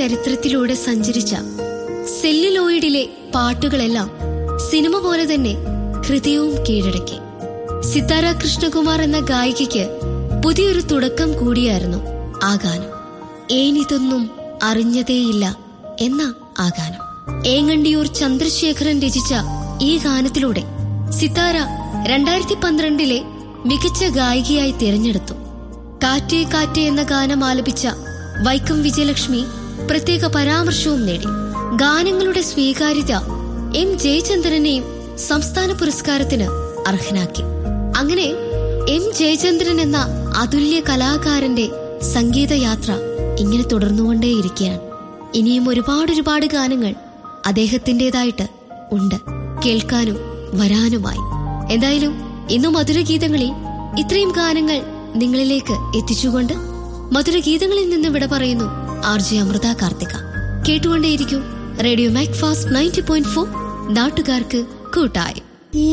ചരിത്രത്തിലൂടെ സഞ്ചരിച്ച സെല്ലിലോയിഡിലെ പാട്ടുകളെല്ലാം സിനിമ പോലെ തന്നെ ഹൃദയവും കീഴടക്കി സിത്താര കൃഷ്ണകുമാർ എന്ന ഗായികയ്ക്ക് പുതിയൊരു തുടക്കം കൂടിയായിരുന്നു ആ ഗാനം ഏനിതൊന്നും അറിഞ്ഞതേയില്ല എന്ന ആ ഗാനം ഏങ്ങണ്ടിയൂർ ചന്ദ്രശേഖരൻ രചിച്ച ഈ ഗാനത്തിലൂടെ സിത്താര രണ്ടായിരത്തി പന്ത്രണ്ടിലെ മികച്ച ഗായികയായി തിരഞ്ഞെടുത്തു കാറ്റേ കാറ്റേ എന്ന ഗാനം ആലപിച്ച വൈക്കം വിജയലക്ഷ്മി പ്രത്യേക പരാമർശവും നേടി ഗാനങ്ങളുടെ സ്വീകാര്യത എം ജയചന്ദ്രനെയും സംസ്ഥാന പുരസ്കാരത്തിന് അർഹനാക്കി അങ്ങനെ എം ജയചന്ദ്രൻ എന്ന അതുല്യ കലാകാരന്റെ സംഗീതയാത്ര ഇങ്ങനെ തുടർന്നുകൊണ്ടേയിരിക്കുകയാണ് ഇനിയും ഒരുപാട് ഒരുപാട് ഗാനങ്ങൾ അദ്ദേഹത്തിൻ്റെതായിട്ട് ഉണ്ട് കേൾക്കാനും വരാനുമായി എന്തായാലും ഇന്നു മധുരഗീതങ്ങളിൽ ഇത്രയും ഗാനങ്ങൾ നിങ്ങളിലേക്ക് എത്തിച്ചുകൊണ്ട് മധുരഗീതങ്ങളിൽ നിന്ന് വിട പറയുന്നു ആർ ജെ അമൃത കാർത്തിക കേട്ടുകൊണ്ടേയിരിക്കും radio mac fast ninety point four നാട്ടുകാർക്ക് കൂട്ടായി